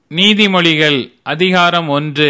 நீதிமொழிகள் அதிகாரம் ஒன்று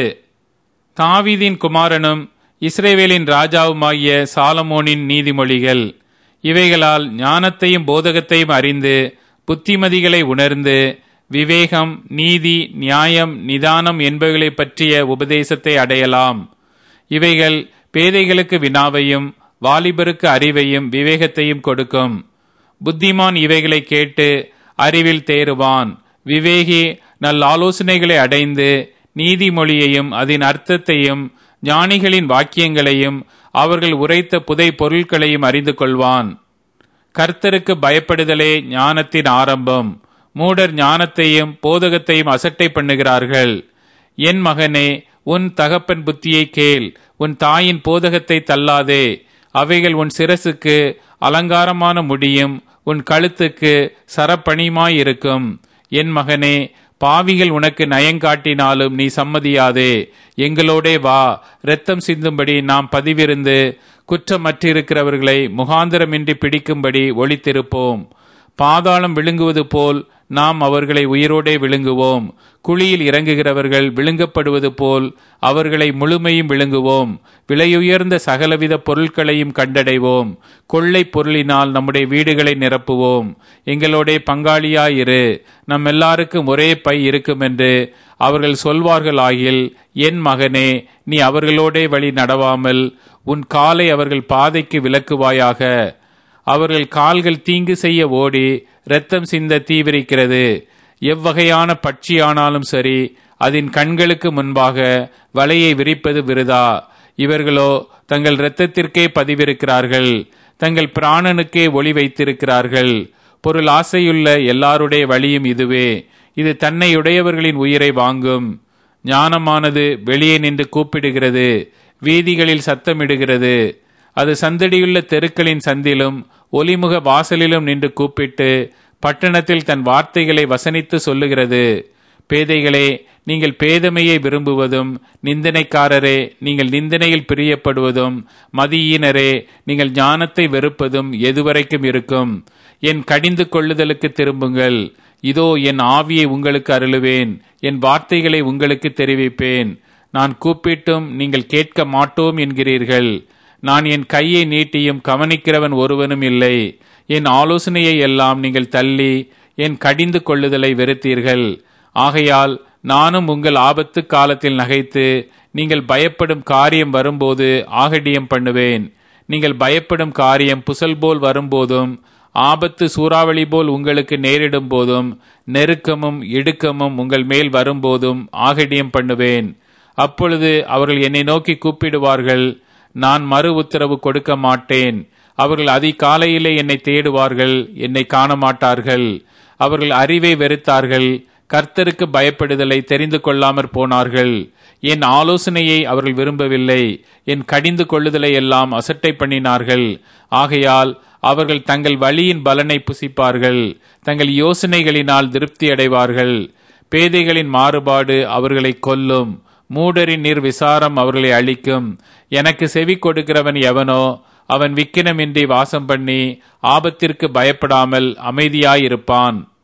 தாவீதின் குமாரனும் இஸ்ரேவேலின் ராஜாவுமாகிய சாலமோனின் நீதிமொழிகள் இவைகளால் ஞானத்தையும் போதகத்தையும் அறிந்து புத்திமதிகளை உணர்ந்து விவேகம் நீதி நியாயம் நிதானம் என்பவைகளைப் பற்றிய உபதேசத்தை அடையலாம் இவைகள் பேதைகளுக்கு வினாவையும் வாலிபருக்கு அறிவையும் விவேகத்தையும் கொடுக்கும் புத்திமான் இவைகளை கேட்டு அறிவில் தேறுவான் விவேகி நல் ஆலோசனைகளை அடைந்து நீதிமொழியையும் அதன் அர்த்தத்தையும் ஞானிகளின் வாக்கியங்களையும் அவர்கள் உரைத்த புதை பொருட்களையும் அறிந்து கொள்வான் கர்த்தருக்கு பயப்படுதலே ஞானத்தின் ஆரம்பம் மூடர் ஞானத்தையும் போதகத்தையும் அசட்டை பண்ணுகிறார்கள் என் மகனே உன் தகப்பன் புத்தியை கேள் உன் தாயின் போதகத்தை தள்ளாதே அவைகள் உன் சிரசுக்கு அலங்காரமான முடியும் உன் கழுத்துக்கு சரப்பணியுமாயிருக்கும் என் மகனே பாவிகள் உனக்கு நயங்காட்டினாலும் நீ சம்மதியாதே எங்களோடே வா இரத்தம் சிந்தும்படி நாம் பதிவிருந்து குற்றமற்றிருக்கிறவர்களை முகாந்திரமின்றி பிடிக்கும்படி ஒளித்திருப்போம் பாதாளம் விழுங்குவது போல் நாம் அவர்களை உயிரோடே விழுங்குவோம் குழியில் இறங்குகிறவர்கள் விழுங்கப்படுவது போல் அவர்களை முழுமையும் விழுங்குவோம் விலையுயர்ந்த சகலவித பொருட்களையும் கண்டடைவோம் கொள்ளை பொருளினால் நம்முடைய வீடுகளை நிரப்புவோம் எங்களோட பங்காளியாயிரு நம் எல்லாருக்கும் ஒரே பை இருக்கும் என்று அவர்கள் சொல்வார்கள் ஆகில் என் மகனே நீ அவர்களோடே வழி நடவாமல் உன் காலை அவர்கள் பாதைக்கு விலக்குவாயாக அவர்கள் கால்கள் தீங்கு செய்ய ஓடி இரத்தம் சிந்த தீவிரிக்கிறது எவ்வகையான பட்சியானாலும் சரி அதன் கண்களுக்கு முன்பாக வலையை விரிப்பது விருதா இவர்களோ தங்கள் இரத்தத்திற்கே பதிவிருக்கிறார்கள் தங்கள் பிராணனுக்கே ஒளி வைத்திருக்கிறார்கள் பொருள் ஆசையுள்ள எல்லாருடைய வழியும் இதுவே இது தன்னை உடையவர்களின் உயிரை வாங்கும் ஞானமானது வெளியே நின்று கூப்பிடுகிறது வீதிகளில் சத்தமிடுகிறது அது சந்தடியுள்ள தெருக்களின் சந்திலும் ஒலிமுக வாசலிலும் நின்று கூப்பிட்டு பட்டணத்தில் தன் வார்த்தைகளை வசனித்து சொல்லுகிறது பேதைகளே நீங்கள் பேதமையை விரும்புவதும் நிந்தனைக்காரரே நீங்கள் நிந்தனையில் பிரியப்படுவதும் மதியினரே நீங்கள் ஞானத்தை வெறுப்பதும் எதுவரைக்கும் இருக்கும் என் கடிந்து கொள்ளுதலுக்கு திரும்புங்கள் இதோ என் ஆவியை உங்களுக்கு அருளுவேன் என் வார்த்தைகளை உங்களுக்கு தெரிவிப்பேன் நான் கூப்பிட்டும் நீங்கள் கேட்க மாட்டோம் என்கிறீர்கள் நான் என் கையை நீட்டியும் கவனிக்கிறவன் ஒருவனும் இல்லை என் ஆலோசனையை எல்லாம் நீங்கள் தள்ளி என் கடிந்து கொள்ளுதலை வெறுத்தீர்கள் ஆகையால் நானும் உங்கள் ஆபத்து காலத்தில் நகைத்து நீங்கள் பயப்படும் காரியம் வரும்போது ஆகடியம் பண்ணுவேன் நீங்கள் பயப்படும் காரியம் புசல் போல் வரும்போதும் ஆபத்து சூறாவளி போல் உங்களுக்கு நேரிடும் போதும் நெருக்கமும் இடுக்கமும் உங்கள் மேல் வரும்போதும் ஆகடியம் பண்ணுவேன் அப்பொழுது அவர்கள் என்னை நோக்கி கூப்பிடுவார்கள் நான் மறு உத்தரவு கொடுக்க மாட்டேன் அவர்கள் அதிகாலையிலே என்னை தேடுவார்கள் என்னை காண மாட்டார்கள் அவர்கள் அறிவை வெறுத்தார்கள் கர்த்தருக்கு பயப்படுதலை தெரிந்து கொள்ளாமற் போனார்கள் என் ஆலோசனையை அவர்கள் விரும்பவில்லை என் கடிந்து கொள்ளுதலை எல்லாம் அசட்டை பண்ணினார்கள் ஆகையால் அவர்கள் தங்கள் வழியின் பலனை புசிப்பார்கள் தங்கள் யோசனைகளினால் திருப்தி அடைவார்கள் பேதைகளின் மாறுபாடு அவர்களை கொல்லும் மூடரின் நீர் விசாரம் அவர்களை அழிக்கும் எனக்கு செவி கொடுக்கிறவன் எவனோ அவன் விக்கினமின்றி வாசம் பண்ணி ஆபத்திற்கு பயப்படாமல் அமைதியாயிருப்பான்